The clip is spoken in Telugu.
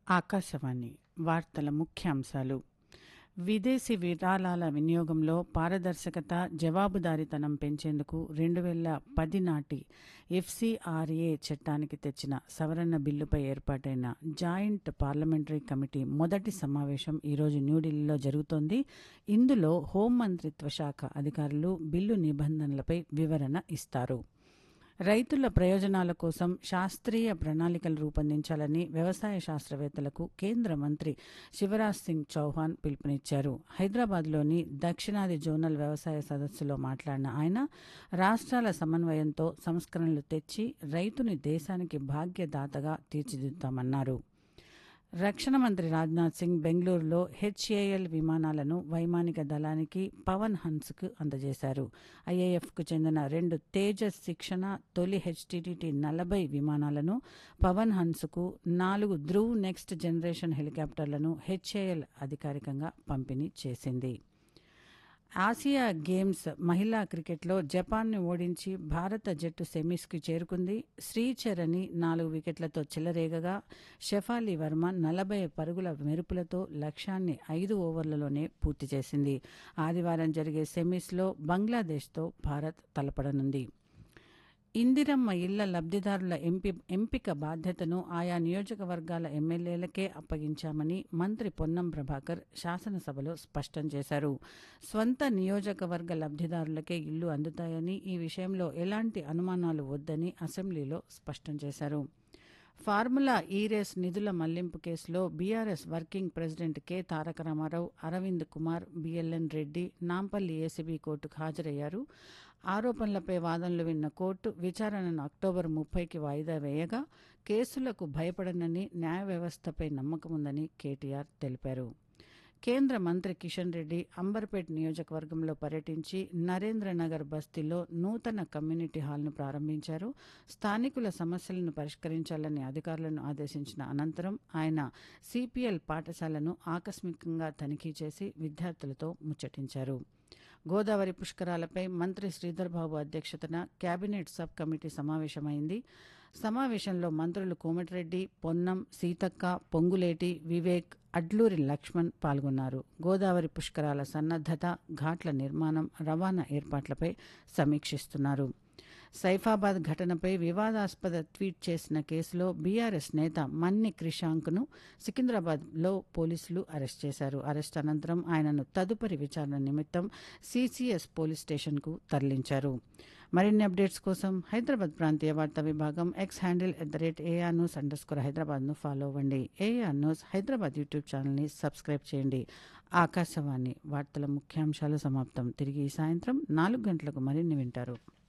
ఆకాశవాణి వార్తల ముఖ్యాంశాలు విదేశీ విరాళాల వినియోగంలో పారదర్శకత జవాబుదారీతనం పెంచేందుకు రెండు వేల పది నాటి ఎఫ్సిఆర్ఏ చట్టానికి తెచ్చిన సవరణ బిల్లుపై ఏర్పాటైన జాయింట్ పార్లమెంటరీ కమిటీ మొదటి సమావేశం ఈరోజు న్యూఢిల్లీలో జరుగుతోంది ఇందులో హోంమంత్రిత్వ శాఖ అధికారులు బిల్లు నిబంధనలపై వివరణ ఇస్తారు రైతుల ప్రయోజనాల కోసం శాస్త్రీయ ప్రణాళికలు రూపొందించాలని వ్యవసాయ శాస్త్రవేత్తలకు కేంద్ర మంత్రి శివరాజ్ సింగ్ చౌహాన్ పిలుపునిచ్చారు హైదరాబాద్లోని దక్షిణాది జోనల్ వ్యవసాయ సదస్సులో మాట్లాడిన ఆయన రాష్ట్రాల సమన్వయంతో సంస్కరణలు తెచ్చి రైతుని దేశానికి భాగ్యదాతగా తీర్చిదిద్దామన్నారు రక్షణ మంత్రి రాజ్నాథ్ సింగ్ బెంగళూరులో హెచ్ఏఎల్ విమానాలను వైమానిక దళానికి పవన్ హన్స్కు అందజేశారు ఐఏఎఫ్కు చెందిన రెండు తేజస్ శిక్షణ తొలి హెచ్టిటిటి నలభై విమానాలను పవన్ హన్స్కు నాలుగు ధ్రువ్ నెక్స్ట్ జనరేషన్ హెలికాప్టర్లను హెచ్ఏఎల్ అధికారికంగా పంపిణీ చేసింది ఆసియా గేమ్స్ మహిళా క్రికెట్లో జపాన్ను ఓడించి భారత జట్టు సెమీస్కి చేరుకుంది శ్రీచరణి నాలుగు వికెట్లతో చెలరేగగా షెఫాలి వర్మ నలభై పరుగుల మెరుపులతో లక్ష్యాన్ని ఐదు ఓవర్లలోనే పూర్తి చేసింది ఆదివారం జరిగే సెమీస్లో బంగ్లాదేశ్తో భారత్ తలపడనుంది ఇందిరమ్మ ఇళ్ల లబ్ధిదారుల ఎంపి ఎంపిక బాధ్యతను ఆయా నియోజకవర్గాల ఎమ్మెల్యేలకే అప్పగించామని మంత్రి పొన్నం ప్రభాకర్ శాసనసభలో స్పష్టం చేశారు స్వంత నియోజకవర్గ లబ్ధిదారులకే ఇల్లు అందుతాయని ఈ విషయంలో ఎలాంటి అనుమానాలు వద్దని అసెంబ్లీలో స్పష్టం చేశారు ఫార్ములా ఈ రేస్ నిధుల మళ్లింపు కేసులో BRS working president K Taraka Rama Rao Arvind Kumar BLN Reddy Nampally ACB కోర్టుకు హాజరయ్యారు ఆరోపణలపై వాదనలు విన్న కోర్టు విచారణను అక్టోబర్ ముప్పైకి వాయిదా వేయగా కేసులకు భయపడనని న్యాయ వ్యవస్థపై నమ్మకముందని కేటీఆర్ తెలిపారు కేంద్ర మంత్రి కిషన్ రెడ్డి అంబర్పేట్ నియోజకవర్గంలో పర్యటించి నరేంద్రనగర్ బస్తీలో నూతన కమ్యూనిటీ హాల్ను ప్రారంభించారు స్థానికుల సమస్యలను పరిష్కరించాలని అధికారులను ఆదేశించిన అనంతరం ఆయన సిపిఎల్ పాఠశాలను ఆకస్మికంగా తనిఖీ చేసి విద్యార్థులతో ముచ్చటించారు గోదావరి పుష్కరాలపై మంత్రి శ్రీధర్ బాబు అధ్యక్షతన కేబినెట్ సబ్ కమిటీ సమావేశమైంది సమావేశంలో మంత్రులు కోమటిరెడ్డి పొన్నం సీతక్క పొంగులేటి వివేక్ అడ్లూరి లక్ష్మణ్ పాల్గొన్నారు గోదావరి పుష్కరాల సన్నద్దత ఘాట్ల నిర్మాణం రవాణా ఏర్పాట్లపై సమీక్షిస్తున్నారు సైఫాబాద్ ఘటనపై వివాదాస్పద ట్వీట్ చేసిన కేసులో బీఆర్ఎస్ నేత మన్ని క్రిషాంక్ను సికింద్రాబాద్లో పోలీసులు అరెస్ట్ చేశారు అరెస్ట్ అనంతరం ఆయనను తదుపరి విచారణ నిమిత్తం సీసీఎస్ పోలీస్ స్టేషన్కు తరలించారు మరిన్ని అప్డేట్స్ కోసం హైదరాబాద్ ప్రాంతీయ వార్తా విభాగం X handle at the rate AIR news underscore స్కోర్ హైదరాబాద్ను ఫాలో అవ్వండి ఏఆర్ న్యూస్ హైదరాబాద్ యూట్యూబ్ ఛానల్ని సబ్స్క్రైబ్ చేయండి ఆకాశవాణి వార్తల ముఖ్యాంశాలు సమాప్తం తిరిగి ఈ సాయంత్రం నాలుగు గంటలకు మరిన్ని వింటారు